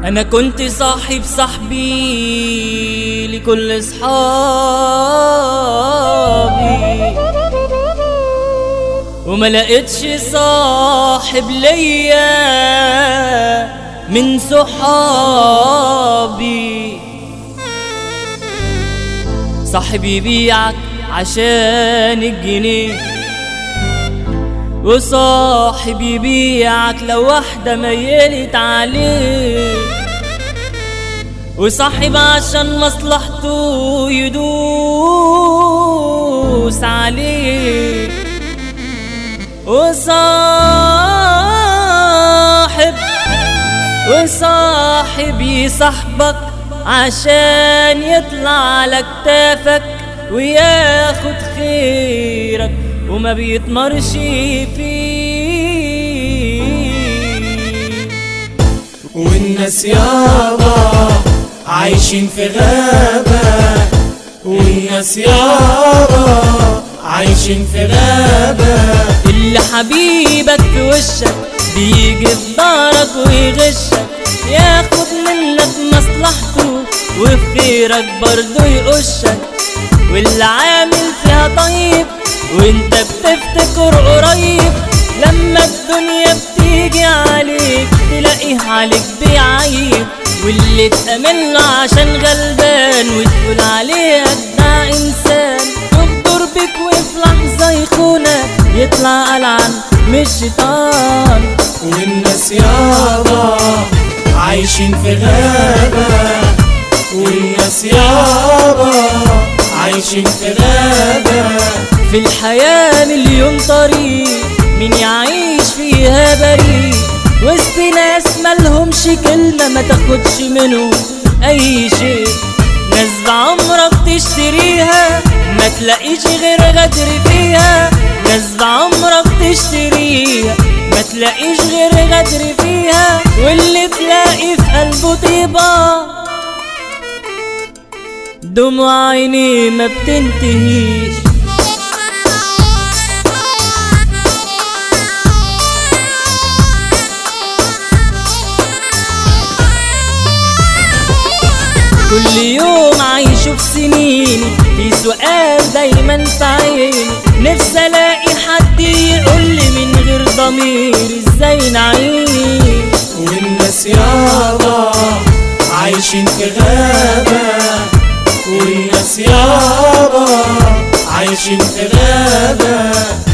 انا كنت صاحب صاحبي لكل اصحابي وما لقيتش صاحب ليا من صحابي صاحب يبيعك عشان الجنيه وصاحب يبيعك لو واحدة ميلت عليه وصاحب عشان مصلحته يدوس عليه وصاحب وصاحب يصاحبك عشان يطلع على كتافك وياخد خيرك وما بيتمرش فيه والناس يابا عايشين في غابة والناس يابا عايشين في غابة اللي حبيبك في وشك بيجي في دارك ويغشك ياخد منك مصلحته وفي خيرك برضه يقشك واللي عامل فيها طيب وانت بتفتكر قريب لما الدنيا بتيجي عليك تلاقيه عليك بيعيب واللي تأمن له عشان غلبان وتقول عليه ده انسان يغدر بك وفي لحظة يخونك يطلع قلعان مش شيطان والناس يابا عايشين في غابة والناس يابا عايشين في غابة في الحياة مليون طريق مين يعيش فيها بريء وسط ناس ملهمش كلمة ما تاخدش منهم أي شيء ناس بعمرك تشتريها ما تلاقيش غير غدر فيها ناس بعمرك تشتريها ما تلاقيش غير غدر فيها واللي تلاقي في قلبه طيبة دموع عيني ما بتنتهيش كل يوم عايشه في سنيني في سؤال دايما في عيني نفسي الاقي حد يقول لي من غير ضمير ازاي نعيش والناس يابا عايشين في غابة والناس يابا عايشين في غابة